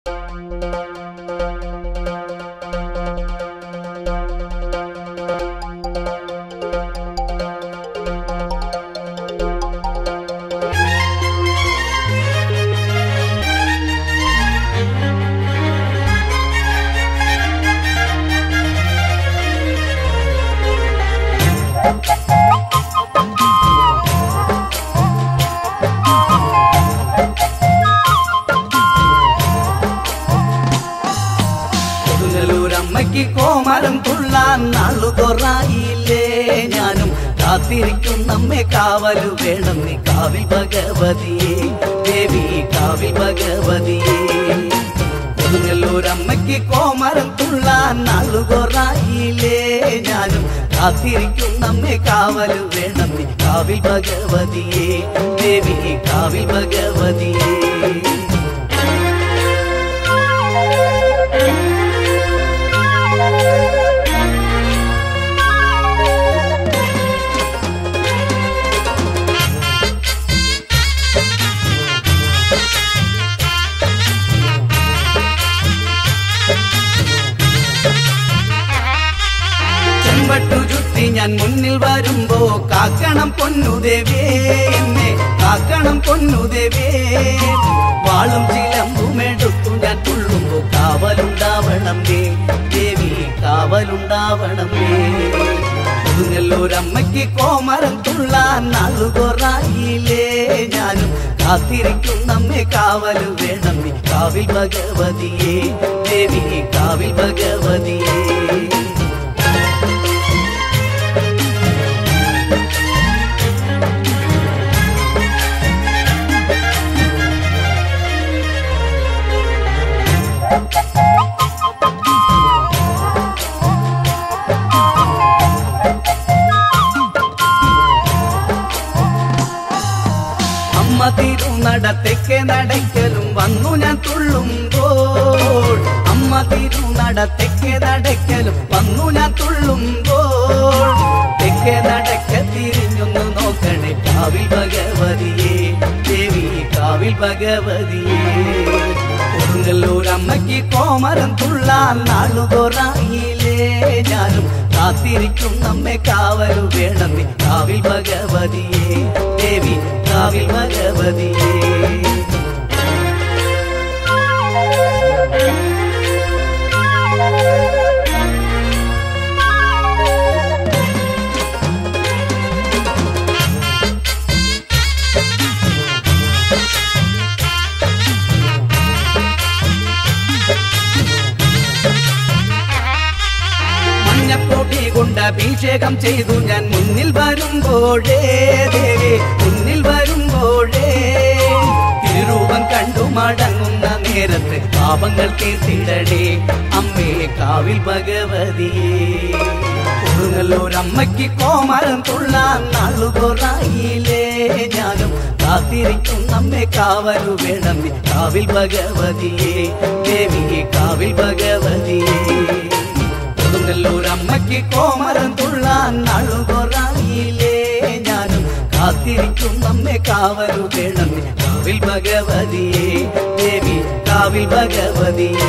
കൊടുങ്ങല്ലൂരമ്മയ്ക്ക് കോമരം തുള്ളാൻ നാളുകൊറായില്ലേ ഞാനും കാത്തിരിക്കും നമ്മെ കാവലു വേണം നീ കാവിൽ ഭഗവതിയെ ദേവി കാവിൽ ഭഗവതിയെ കൊടുങ്ങല്ലൂരമ്മയ്ക്ക് കോമരം തുള്ളാൻ നാളുകൊറായില്ലേ ഞാനും കാത്തിരിക്കും നമ്മെ കാവലു വേണം നീ കാവിൽ ഭഗവതിയെ ദേവി കാവിൽ ഭഗവതിയെ ചെമ്പട്ടു ചുറ്റി ഞാൻ മുന്നിൽ വരുമ്പോ കാക്കണം പൊന്നുദേവേ എന്നെ കാക്കണം പൊന്നുദേവേ വാളും ചിലമ്പുമെടുത്തു ഞാൻ തുള്ളുമ്പോ കാവലുണ്ടാവണം ദേ ദേവി കാവലുണ്ടാവണം ദേ കൊടുങ്ങല്ലൂരമ്മയ്ക്ക് കോമരം തുള്ളാൻ നാളുകൊറായില്ലേ ഞാനും കാത്തിരിക്കും നമ്മെ കാവല് വേണം നീ കാവിൽ ഭഗവതിയെ ദേവി കാവിൽ ഭഗവതിയെ അമ്മ തിരുനടത്തേക്ക് നടക്കലും വന്നു ഞാൻ തുള്ളുമ്പോൾ അമ്മ തിരുനടത്തേക്ക് നടക്കലും വന്നു ഞാൻ തുള്ളുമ്പോൾ തെക്കേ നടക്ക തിരിഞ്ഞൊന്ന് നോക്കണേ കാവിൽ ഭഗവതിയെ ദേവി കാവിൽ ഭഗവതിയെ കൊടുങ്ങല്ലൂരമ്മയ്ക്ക് കോമരം തുള്ളാൻ നാളുകൊറായില്ലേ ഞാനും കാത്തിരിക്കും നമ്മെ കാവലു വേണം നീ കാവിൽ ഭഗവതിയെ ദേവി കാവിൽ ഭഗവതിയെ മഞ്ഞപ്പൊടി കൊണ്ട് അഭിഷേകം ചെയ്തു ഞാൻ മുന്നിൽ വരുമ്പോഴേ ദേവി മുന്നിൽ വരുമ്പോഴേ തിരുരൂപം കണ്ടു മടങ്ങുന്ന നേരത്ത് പാപങ്ങൾ തീർത്തിടടേ അമ്മേ കാവിൽ ഭഗവതിയേ കൊടുങ്ങല്ലൂരമ്മയ്ക്ക് കോമരം തുള്ളാൻ നാളുകൊറായില്ലേ ഞാനും കാത്തിരിക്കും നമ്മെ കാവലു വേണം നീ കാവിൽ ഭഗവതിയെ ദേവി കാവിൽ ഭഗവതിയെ കൊടുങ്ങല്ലൂരമ്മയ്ക്ക് കോമരം തുള്ളാൻ നാളുകൊറായില്ലേ ഞാനും കാത്തിരിക്കും നമ്മെ കാവലു വേണം നീ കാവിൽ ഭഗവതിയെ ദേവി കാവിൽ ഭഗവതിയെ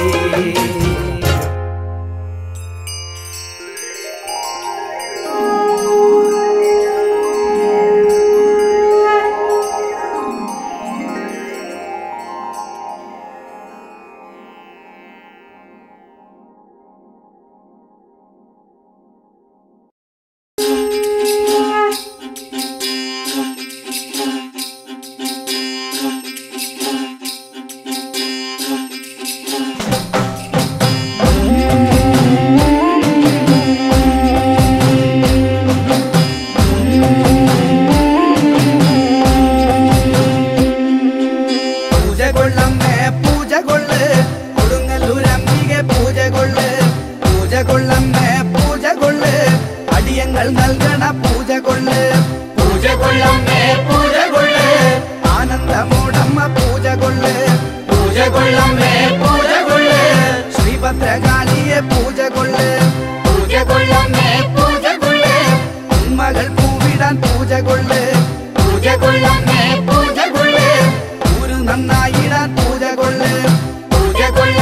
പൂജ കൊള്ളമ്മേ പൂജ കൊള്ള് കൊടുങ്ങല്ലൂരമ്മികെ പൂജ കൊള്ള് പൂജ കൊള്ളമ്മേ പൂജ കൊള്ള് അടിയങ്ങൾ നൽകണ പൂജ കൊള്ള് പൂജ കൊള്ളമ്മേ പൂജ കൊള്ള് ആനന്ദമോടമ്മ പൂജ കൊള്ള് പൂജ കൊള്ളമ്മേ പൂജ കൊള്ള് ശ്രീഭദ്രകാളിയെ പൂജ കൊള്ള് പൂജ കൊള്ളമ്മേ പൂജ കൊള്ള് ഉമ്മകൾ പൂവിടാൻ പൂജ കൊള്ള് പൂജ കൊള്ളമ്മേ പൂജ കൊള്ള് ഊരു നന്നായിടാൻ പൂജ കൊള്ള് പൂജ കൊള്ള്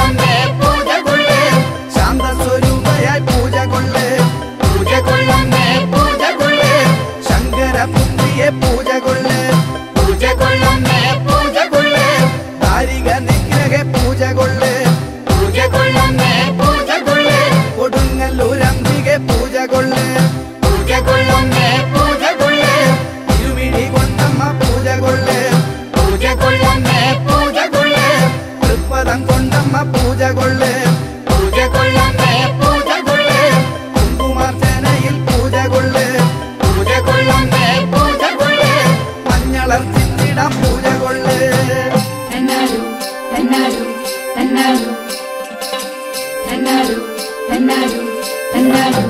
കൊള്ള് പൂജ കൊള്ളമ്മേ പൂജ കൊള്ള് കൊടുങ്ങല്ലൂരംബികെ പൂജ കൊള്ള് പൂജ കൊള്ളമ്മേ പൂജ കൊള്ള് ഇരുമിഴി കൊണ്ടമ്മ പൂജ കൊള്ള് പൂജ കൊള്ളമ്മേ പൂജ കൊള്ള് തൃപ്പദം കൊണ്ടമ്മ പൂജ കൊള്ള് പൂജ കൊള്ളമ്മേ പൂജ കൊള്ള് കുങ്കുമാർച്ചനയിൽ പൂജ കൊള്ള് പൂജ കൊള്ളമ്മേ പൂജ കൊള്ള് മഞ്ഞളർച്ചിട്ടിടാം പൂജ കൊള്ള് തന്നാലു തന്നാലു തന്നാലു തന്നാലു തന്നാലു തന്നാലു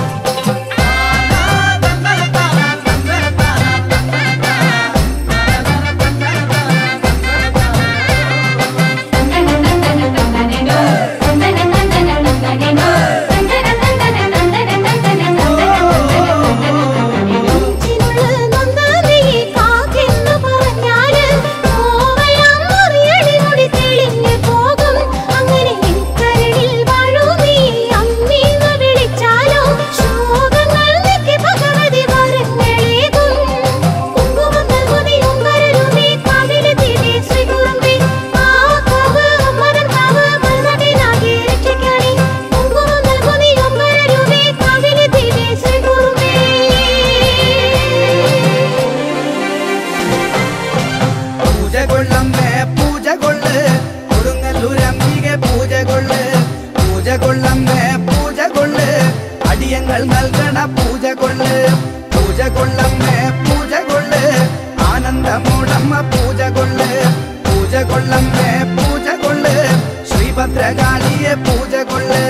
പൂജ കൊള്ളമ്മേ പൂജ കൊള്ള് കൊടുങ്ങല്ലൂരംബികെ പൂജ കൊള്ള് പൂജ കൊള്ളമ്മേ പൂജ കൊള്ള് അടിയങ്ങൾ നൽകണ പൂജ കൊള്ള് പൂജ കൊള്ളമ്മേ പൂജ കൊള്ള് ആനന്ദമൂടമ്മ പൂജ കൊള്ള് പൂജ കൊള്ളമ്മേ പൂജ കൊള്ള് ശ്രീഭദ്രകാളിയെ പൂജ കൊള്ള്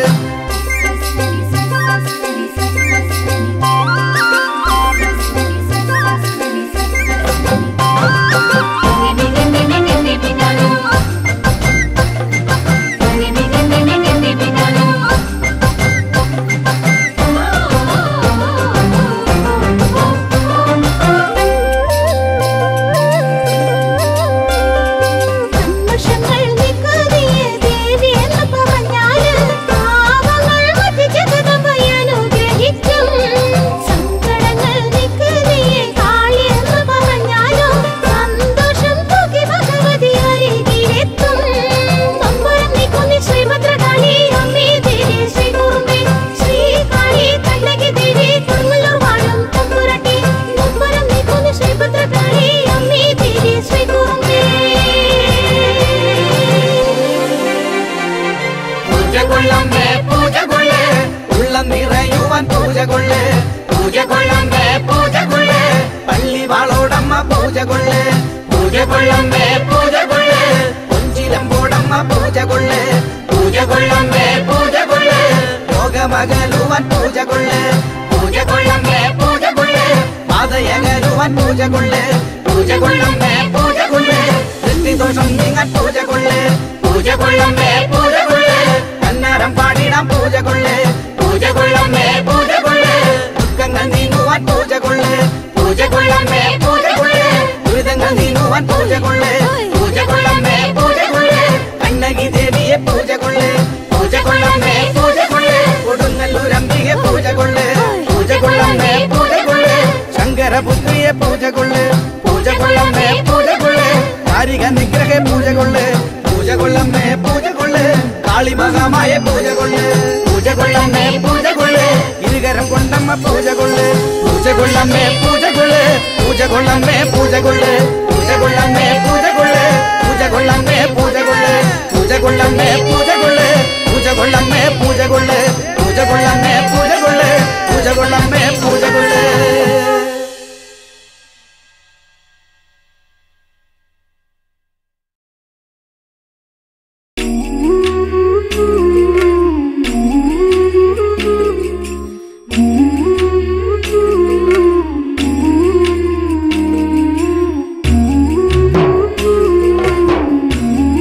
സന്തോഷങ്ങൾ നിൽക്കാതെയേ ദേവി എന്ന് പറഞ്ഞാല് പാവങ്ങൾ മറ്റ് ജഗദമ്പയെ അനുഗ്രഹിക്കും. സങ്കടങ്ങൾ നിൽക്കാതെയേ കാളി എന്ന് പറഞ്ഞാലും സന്തോഷം തൂക്കി ഭഗവതി അരികിലെത്തും. നമ്പരം നീക്കുന്ന ശ്രീഭദ്രകാളി അമ്മേ ദേവി ശ്രീകുറുമ്പേ ശ്രീകാളി കണ്ണകി ദേവി കൊടുങ്ങല്ലൂർ വാഴും തമ്പുരാട്ടി നമ്പരം നീക്കുന്ന ശ്രീഭദ്രകാളി അമ്മേ ദേവി ശ്രീകുറുമ്പേ പൂജ കൊള്ളമ്മേ പൂജ കൊള്ള് ഉള്ളം നിറയുവാൻ പൂജ കൊള്ള് പൂജ കൊള്ളമ്മേ പൂജ കൊള്ള് പള്ളി വാളോടമ്മ പൂജ കൊള്ള് പൂജ കൊള്ളമ്മേ പൂജ കൊള്ള് കൊഞ്ചിലമ്പോടമ്മ പൂജ കൊള്ള് പൂജ കൊള്ളമ്മേ പൂജ കൊള്ള് രോഗമകലുവാൻ പൂജ കൊള്ള് പൂജ കൊള്ളമ്മേ പൂജ കൊള്ള് പാതയകലുവാൻ പൂജ കൊള്ള് പൂജ കൊള്ളമ്മേ പൂജ കൊള്ള് ദൃഷ്ടിദോഷം നീങ്ങാൻ പൂജ കൊള്ള് പൂജ കൊള്ളമ്മേ പൂജ കൊള്ള് കന്നരം പാടിടാം പൂജ കൊള്ള് പൂജ കൊള്ളമ്മേ പൂജ കൊള്ള് ദുഃഖങ്ങൾ നീങ്ങുവാൻ പൂജ കൊള്ള് പൂജ കൊള്ളമ്മേ പൂജ കൊള്ള് ദുരിതങ്ങൾ നീങ്ങുവാൻ പൂജ കൊള്ള് പൂജ കൊള്ളമ്മേ പൂജ കൊള്ള് കണ്ണകി ദേവിയെ പൂജ കൊള്ള് പൂജ കൊള്ളമ്മേ പൂജ കൊള്ള് കൊടുങ്ങല്ലൂരംബികെ പൂജ കൊള്ള് പൂജ കൊള്ളമ്മേ പൂജ കൊള്ള് ശങ്കരപുത്രിയെ പൂജ കൊള്ള് പൂജ കൊള്ളമ്മേ പൂജ കൊള്ള് കാരിക നിഗ്രഹ പൂജ കൊള്ള് പൂജ കൊള്ളമ്മേ പൂജ കൊള്ള് കാളിമകമായ പൂജ കൊള്ള് പൂജ കൊള്ളമ്മേ പൂജ കൊള്ള് ഇരുകരം കൊണ്ടമ്മ പൂജ കൊള്ള് പൂജ കൊള്ളമ്മേ പൂജ കൊള്ള് പൂജ കൊള്ളമ്മേ പൂജ കൊള്ള് പൂജ കൊള്ളമ്മേ പൂജ കൊള്ള് പൂജ കൊള്ളമ്മേ പൂജ കൊള്ള് പൂജ കൊള്ളമ്മേ പൂജ കൊള്ള് പൂജ കൊള്ളമ്മേ പൂജ കൊള്ള് പൂജ കൊള്ളമ്മേ പൂജ കൊള്ള് പൂജ കൊള്ളമ്മേ പൂജ കൊള്ള് Thank you.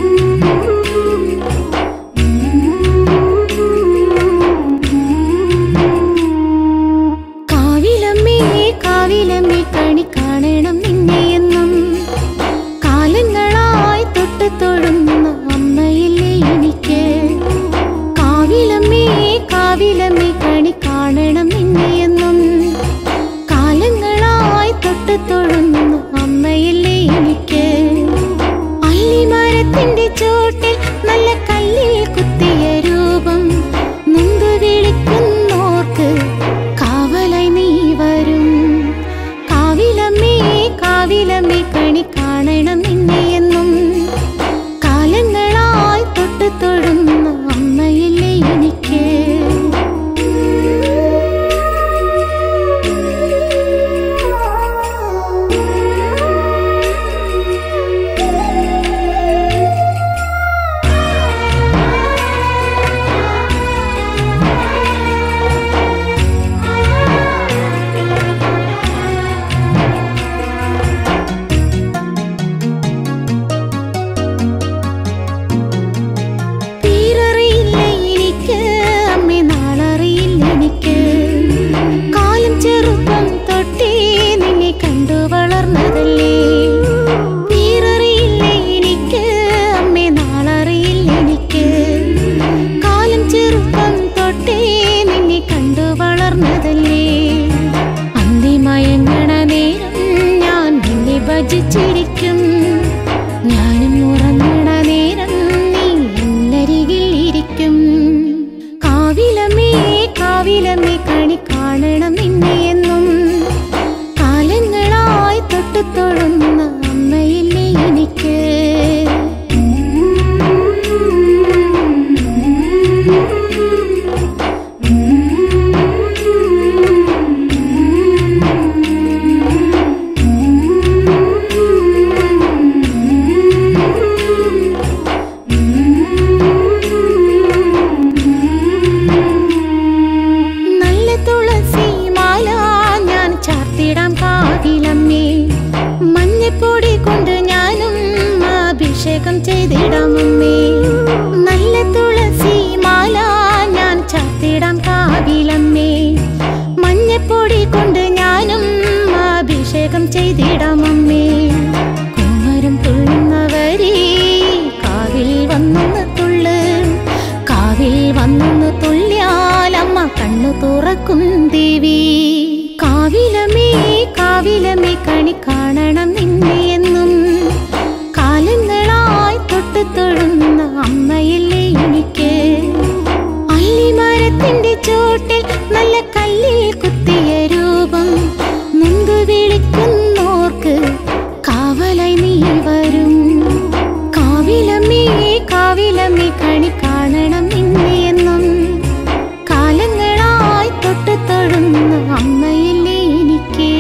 ദേവി കാവിലമേ കാവിലമേ കണി കാണണം നിന്നെ എന്നും കാലങ്ങളായി തൊട്ട് തൊഴുന്ന അമ്മയല്ലേ എനിക്ക് അല്ലിമരത്തിന്റെ ചോട്ടിൽ നല്ല കല്ലിൽ കുത്തിയ രൂപം മുമ്പ് വിളിക്കുന്നോർക്ക് കാവലായി നീ വരും കാവിലമ്മേ കാവിലമ്മേ കണി കാണണം നിന്നെ എന്നും കാലങ്ങളായി തൊട്ട് തൊഴുന്ന അമ്മയില്ലേ എനിക്ക്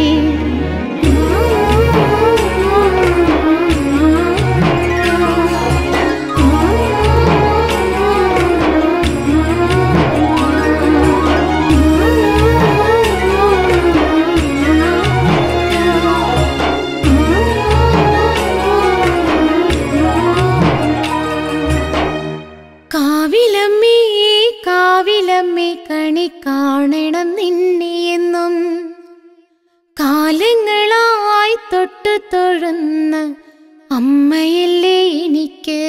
കാവിലമ്മേ കാവിലമ്മേ കണി കാണണം നിന്നെ എന്നും കാലങ്ങളായി തൊട്ട് തൊഴുന്ന അമ്മയല്ലേ എനിക്ക്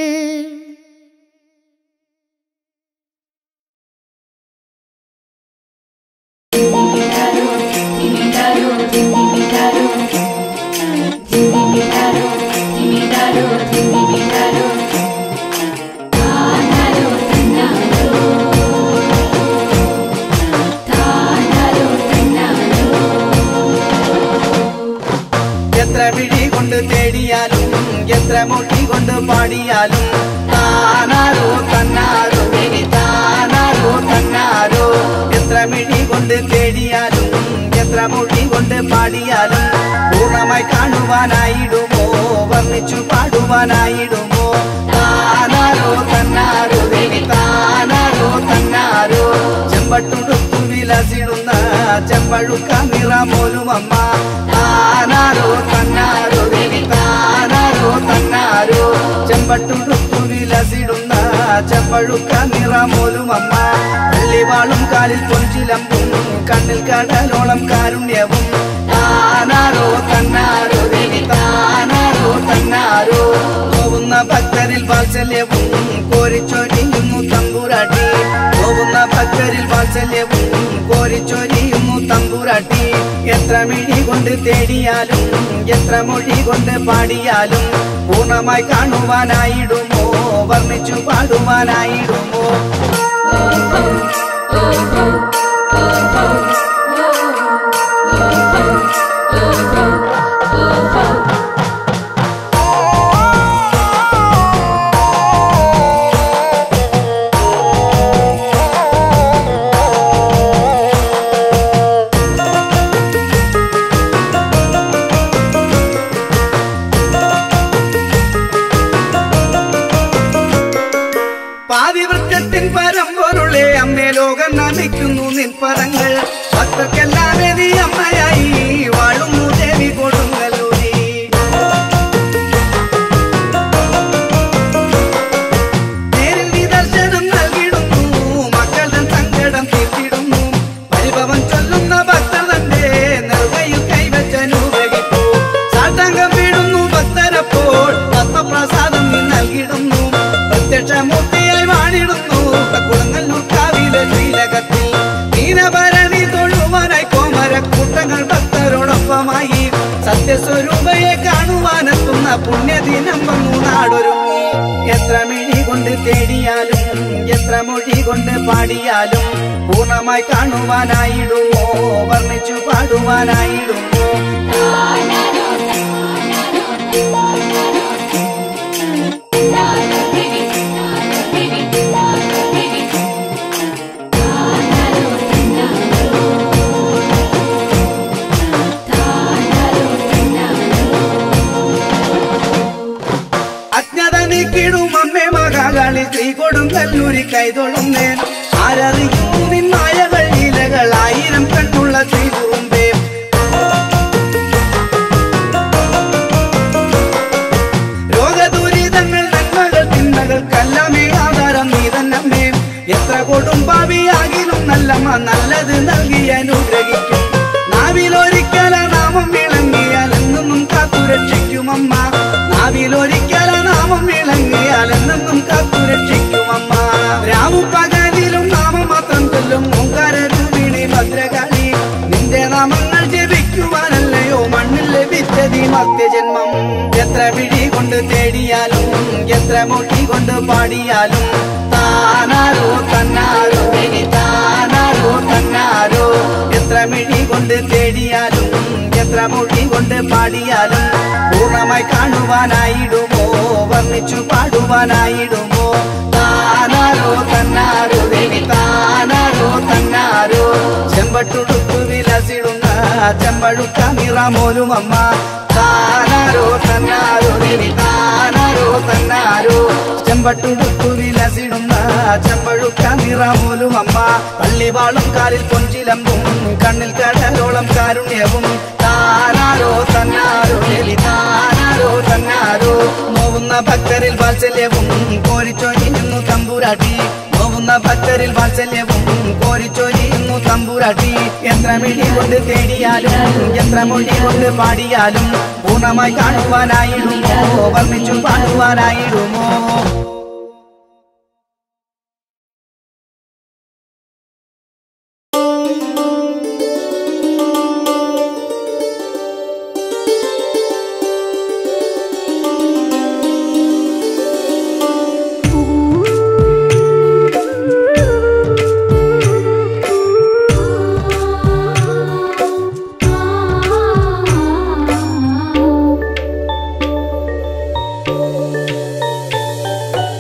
എത്ര വിഴി കൊണ്ട് തേടിയാലും എത്ര മൊഴി കൊണ്ട് പാടിയാലും താനാരോ തന്നാരോ ഇനി താനാരോ തന്നാരോ എത്ര മിഴി കൊണ്ട് തേടിയാലും എത്ര മൊഴി കൊണ്ട് പാടിയാലും പൂർണ്ണമായി കാണുവാനായിടുമോ വർണ്ണിച്ചു പാടുവാനായിടുമോ താനാരോ തന്നാരോ ഇനി താനാരോ തന്നാരോ ചെമ്പട്ടുടുത്തു വിലസിടുന്ന ചെമ്പഴുക്ക നിറമോലും അമ്മ താനാരോ തന്നാരോ ഇനി താനാരോ തന്നാരോ ചെമ്പട്ടുടുത്തു വിലസിടുന്ന ചെമ്പഴുക്ക നിറമോലും അമ്മ പള്ളിവാളും കാലിൽ പൊഞ്ചിലമ്പും കണ്ണിൽ കടലോളം കാരുണ്യവും താനാരോ തന്നാരോ ഇനി താനാരോ തന്നാരോ പോകുന്ന ഭക്തരിൽ വാത്സല്യവും കോരിച്ചൊരിയുന്നു തമ്പുരാട്ടി പോകുന്ന ഭക്തരിൽ വാത്സല്യവും കോരിച്ചൊരിയുന്നു തമ്പുരാട്ടി എത്ര മിഴി കൊണ്ട് തേടിയാലും എത്ര മൊഴി കൊണ്ട് പാടിയാലും പൂർണ്ണമായി കാണുവാനായിടുമോ വർണ്ണിച്ചു പാടുവാനായിടുമോ പാതിവൃത്തത്തിൻ പരമ്പൊരുളെ അമ്മേ ലോകം നമിക്കുന്നു നിൻ പറങ്ങൾ ഭക്തർക്കെല്ലാം നീ അമ്മയായി വാഴുന്നു ദേവി കൊടുങ്ങല്ലൂരി നേരിൽ നീ ദർശനം നൽകിടുന്നു മക്കളുടെ സങ്കടം തീർത്തിടുന്നു പരിഭവം ചൊല്ലുന്ന ഭക്തർ തന്റെ നെറുകയിൽ കൈവച്ച് അനുഗ്രഹിക്കൂ സാഷ്ടാംഗം വീടുന്നു ഭക്തരപ്പോൾ പത്മപ്രസാദം നീ നൽകിടുന്നു പ്രത്യക്ഷമൂർത്തിയായി വാണിടുന്നു കുളങ്ങല്ലൂർ കാവിലെ ശ്രീലകത്തിൽ ദീനഭരണി തൊഴുവാനായി കോമരക്കൂട്ടങ്ങൾ ഭക്തരോടൊപ്പമായി സത്യസ്വരൂപയെ കാണുവാനെത്തുന്ന പുണ്യദിനം വന്നു നാടൊരുങ്ങി എത്ര മിഴി കൊണ്ട് തേടിയാലും എത്ര മൊഴി കൊണ്ട് പാടിയാലും പൂർണ്ണമായി കാണുവാനായിടുമോ വർണ്ണിച്ചു പാടുവാനായിടുമോ അജ്ഞത നീക്കിടും അമ്മേ മകാകാളി ശ്രീ കൊടുങ്കല്ലൂരി കൈതൊഴുന്നേൻ ആരറിയൂ നിൻ മായകൾ ലീലകൾ ആയിരം കണ്ണുള്ള ശ്രീ കുറുമ്പേ രോഗദുരിതങ്ങൾ നന്മകൾ തിന്മകൾക്കെല്ലാമേ ആധാരം നീ തന്നമ്മേ എത്ര കൊടും പാവിയാകിലും നല്ലമ്മ നല്ലത് നൽകി അനുഗ്രഹിക്കും നാവിലൊരിക്കല നാമം വിളങ്ങിയാൽ എന്നും കാത്തുരക്ഷിക്കുമമ്മ നാവിലൊരിക്കല നാമം വിളങ്ങിയാൽ എന്നും കാത്തുരക്ഷിക്കുമമ്മ രാവും പകലിലും നാമം മാത്രം ചൊല്ലും ഓങ്കാര രൂപിണി ഭദ്രക എത്ര വിഴി കൊണ്ട് തേടിയാലും എത്ര മൊഴി കൊണ്ട് പാടിയാലും താനാരോ തന്നാരോ ഇനി താനാരോ തന്നാരോ എത്ര മിഴി കൊണ്ട് തേടിയാലും എത്ര മൊഴി കൊണ്ട് പാടിയാലും പൂർണ്ണമായി കാണുവാനായിടുമോ വർണ്ണിച്ചു പാടുവാനായിടുമോ താനാരോ തന്നാരോ ദേവി താനാരോ തന്നാരോ ചെമ്പട്ടുടുത്തു വിലസിടുന്ന ചെമ്പഴുത്ത നിറമോലും അമ്മ താനാരോ തന്നാരോ ദേവി താനാരോ തന്നാരോ ചെമ്പട്ടുടുത്തു വിലസിടുന്ന ചെമ്പഴുത്ത നിറമോലും അമ്മ പള്ളിവാളും കാലിൽ പൊഞ്ചിലമ്പും കണ്ണിൽ കടലോളം കാരുണ്യവും താനാരോ തന്നാരോ ദേവി താനാരോ തന്നാരോ നോവുന്ന ഭക്തരിൽ വാത്സല്യവും കോരിച്ചൊരിയുന്നു തമ്പുരാട്ടി നോവുന്ന ഭക്തരിൽ വാത്സല്യവും കോരിച്ചൊരിയുന്നു തമ്പുരാട്ടി എത്ര മിഴി കൊണ്ട് തേടിയാലും എത്ര മൊഴി കൊണ്ട് പാടിയാലും പൂർണ്ണമായി കാണുവാനായിടുമോ വർണ്ണിച്ചു പാടുവാനായിടുമോ ആ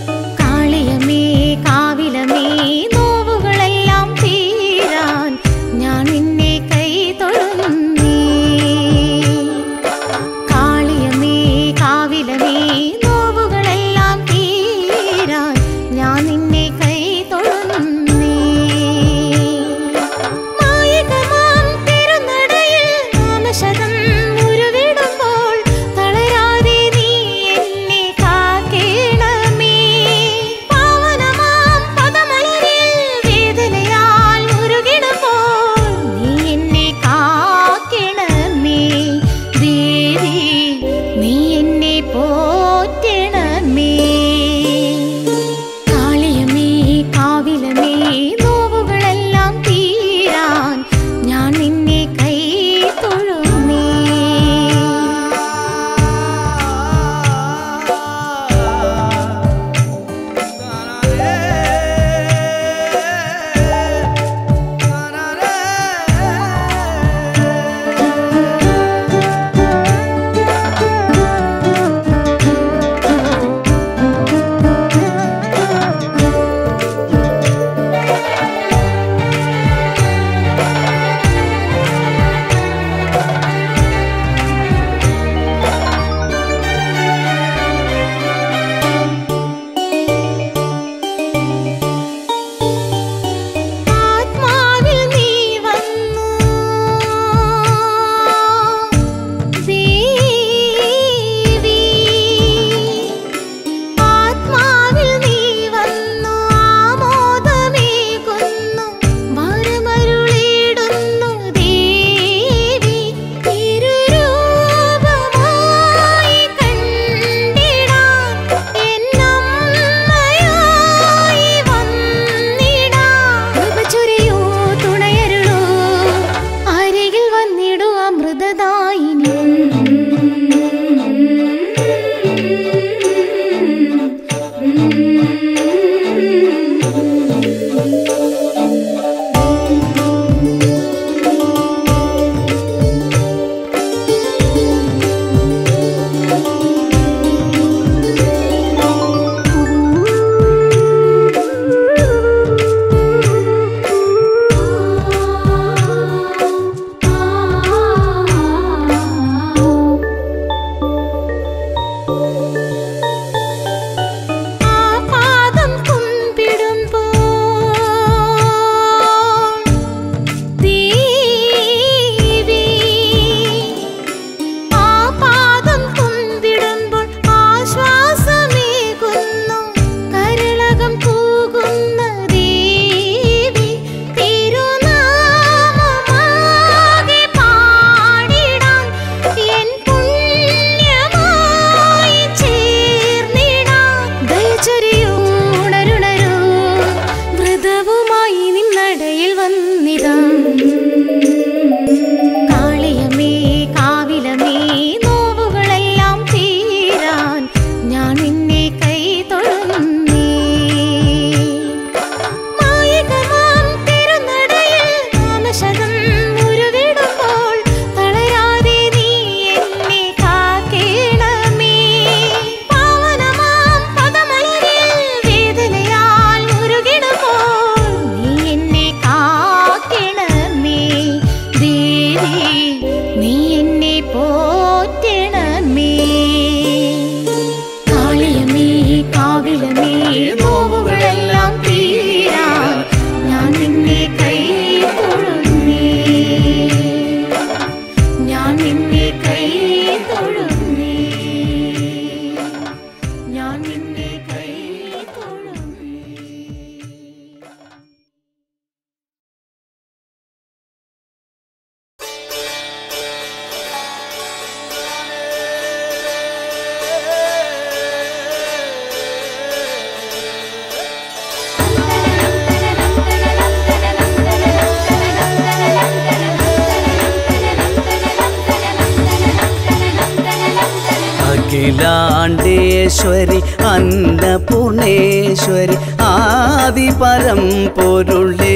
അഖിലാണ്ടേശ്വരി അന്നപൂർണേശ്വരി ആദിപരം പൊരുളേ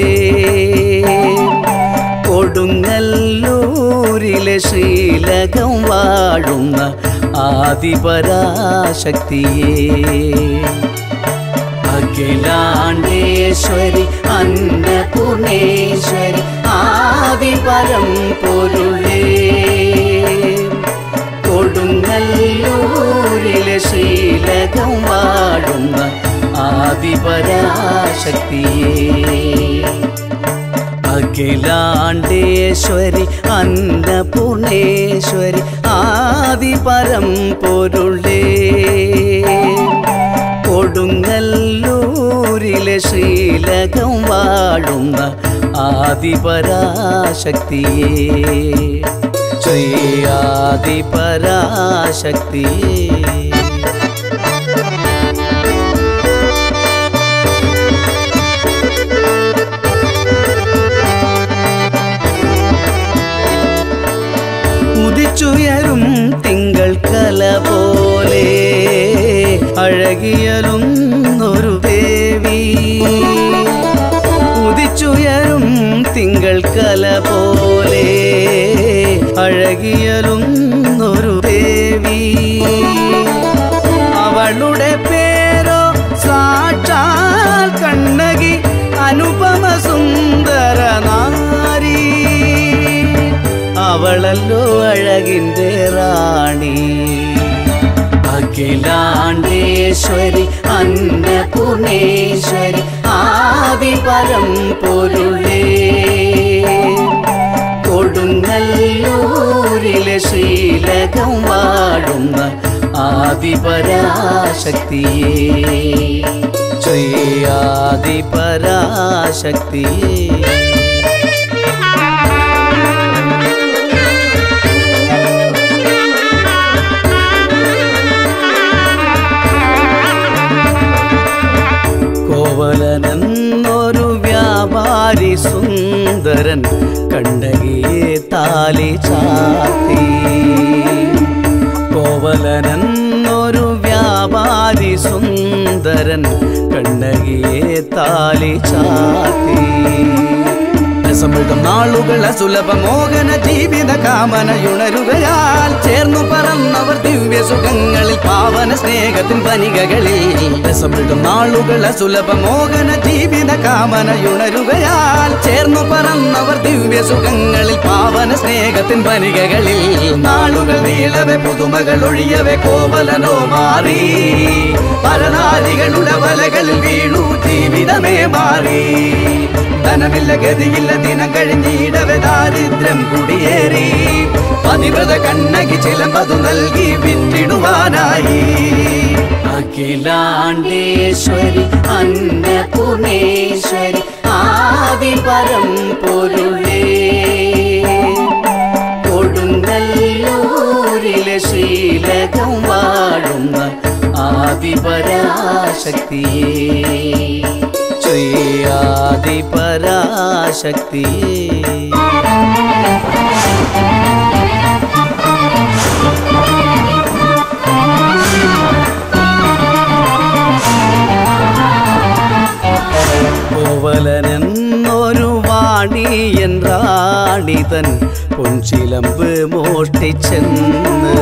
കൊടുങ്ങല്ലൂരിലെ ശ്രീലകം വാഴുന്ന ആദിപരാശക്തിയേ അഖിലാണ്ടേശ്വരി അന്നപൂർണേശ്വരി ആദിപരം പൊരുളേ കൊടുങ്ങല്ലൂരിലെ ശ്രീലകം വാഴുന്ന ആദിപരാശക്തിയേ അഖിലാണ്ടേശ്വരി അന്നപൂർണേശ്വരി ആദിപരം പൊരുളേ കൊടുങ്ങല്ലൂരിലെ ശ്രീലകം വാഴുന്ന ആദിപരാശക്തിയേ ശ്രീ ആദിപരാശക്തിയേ ഉദിച്ചുയരും തിങ്കൾ കല പോലെ അഴകിയലും ഒരു ദേവി ഉദിച്ചുയരും തിങ്കൾ കല പോലെ അഴകിയലും ഒരു ദേവി അവളുടെ പേരോ സാക്ഷാൽ കണ്ണകി അനുപമ സുന്ദര നാരി അവളല്ലോ അഴകിൻ്റെ റാണി അഖിലാണ്ടേശ്വരി അന്നപൂർണേശ്വരി ആദിപരം പൊരുളേ കൊടുങ്ങല്ലൂരിലെ ശ്രീലകം വാഴുന്ന ആദിപരാശക്തിയേ ശ്രീ ആദിപരാശക്തിയേ കോവലനെന്നൊരു വ്യാപാരി സുന്ദരൻ കണ്ണകിയെ താലി ചാത്തി കോവലനെന്നൊരു വ്യാപാരി സുന്ദരൻ കണ്ണകിയെ താലി ചാത്തി രസമിടും നാളുകൾ സുലഭ മോഹന ജീവിത കാമനയുണരുകയാൽ ചേർന്നു പറന്നവർ ദിവ്യ സുഖങ്ങളിൽ പാവന സ്നേഹത്തിൻ വനികകളിൽ രസമിടും നാളുകൾ സുലഭ മോഹന ജീവിത കാമനയുണരുകയാൽ ചേർന്നു പറന്നവർ ദിവ്യ സുഖങ്ങളിൽ പാവന സ്നേഹത്തിൻ വനികകളിൽ നാളുകൾ നീളവെ പുതുമകൾ ഒഴിയവെ കോവലനോ മാറി പരനാരികളുടെ വലകളിൽ വീണു ജീവിതമേ മാറി ധനമില്ല ഗതിയില്ല ദിനം കഴിഞ്ഞിടവെ ദാരിദ്ര്യം കുടിയേറി പതിവ്രത കണ്ണകി ചിലമ്പതു നൽകി വിറ്റിടുവാനായി അഖിലാണ്ടേശ്വരി അന്നപൂർണേശ്വരി ആദിപരം പൊരുളേ കൊടുങ്ങല്ലൂരിലെ ശ്രീലകം വാഴുന്ന ആദിപരാശക്തിയേ ശ്രീ ആദിപരാശക്തിയേ കോവലനെന്നൊരു വാണിയൻ റാണിതൻ പൊൻചിലമ്പ് മോഷ്ടിച്ചെന്ന്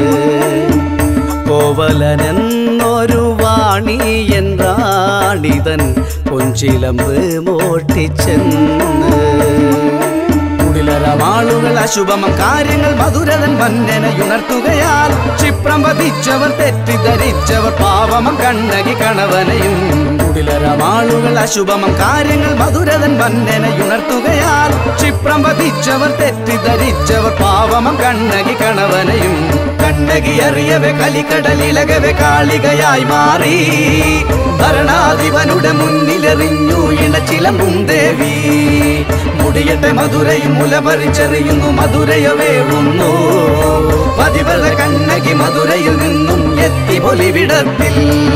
കോവലനെന്നൊരു വാണിയൻ റാണിതൻ പൊൻചിലമ്പ് മോഷ്ടിച്ചെന്ന് കുടിലരമാളുകൾ അശുഭമം കാര്യങ്ങൾ മധുരതൻ വന്ദനയുണർത്തുകയാൽ ക്ഷിപ്രം വധിച്ചവർ തെറ്റിദ്ധരിച്ചവർ പാവമം കണ്ണകി കണവനെയും കുടിലരമാളുകൾ അശുഭമം കാര്യങ്ങൾ മധുരതൻ വന്ദനയുണർത്തുകയാൽ ക്ഷിപ്രം വധിച്ചവർ തെറ്റിദ്ധരിച്ചവർ പാവമം കണ്ണകി കണവനെയും കണ്ണകി അറിയവെ കലിക്കടലിലകവെ കാളികയായി മാറി ഭരണാധിപനുടെ മുന്നിലെറിഞ്ഞു ഇണച്ചിലമ്പും ദേവി മുടിയട്ടെ മധുരയും മുലപറിച്ചെറിയുന്നു മധുരയോ വേവുന്നു പതിവ്രത കണ്ണകി മധുരയിൽ നിന്നും എത്തി പൊലിവിടത്തിൽ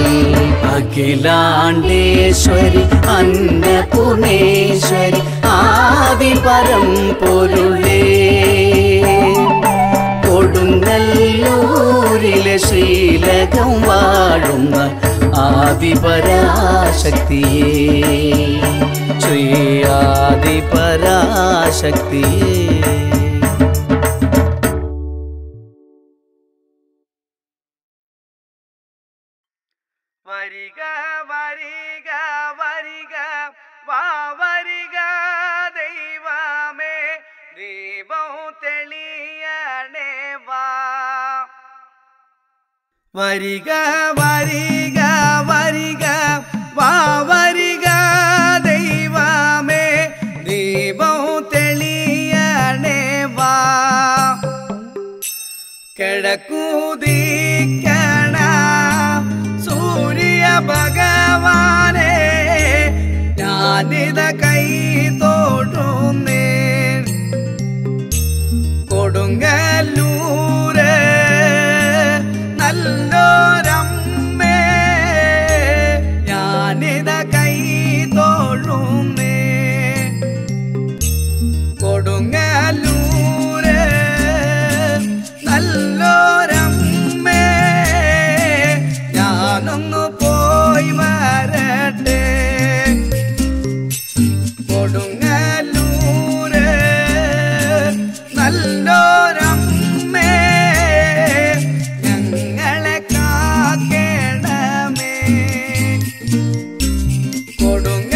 അഖിലാണ്ടേശ്വരി അന്നപൂർണേശ്വരി ആദിപരം പൊരുളേ കൊടുങ്ങല്ലൂരിലെ ശ്രീ ശ്രീലകം വാഴുന്ന ആദിപരാശക്തിയേ ശ്രീ ആദിപരാശക്തിയേ വരിക വരിക വരിക വാ വരിക ദൈവമേ ദീപം തെളിയണേ വാ വരിക വരിക വരിക വാ വരിക ദൈവമേ ദീപം തെളിയണേ വാ കിഴക്കൂതിക്കണ സൂര്യ ഭഗവാനെ ഞാനിത കൈ തോടുന്നേ കൊടുങ്ങല്ലൂര് നല്ലോരമ്മേ ഞാനിത കൈ തോഴുന്നേ കൊടുങ്ങല്ലൂര് നല്ലോരമ്മേ ഞാനൊന്നു പോയി വരട്ടെ കൊടുങ്ങല്ലൂര് നല്ലോരമ്മേ ഞങ്ങളെ കാക്കേണമേ കൊടുങ്ങല്ലൂര്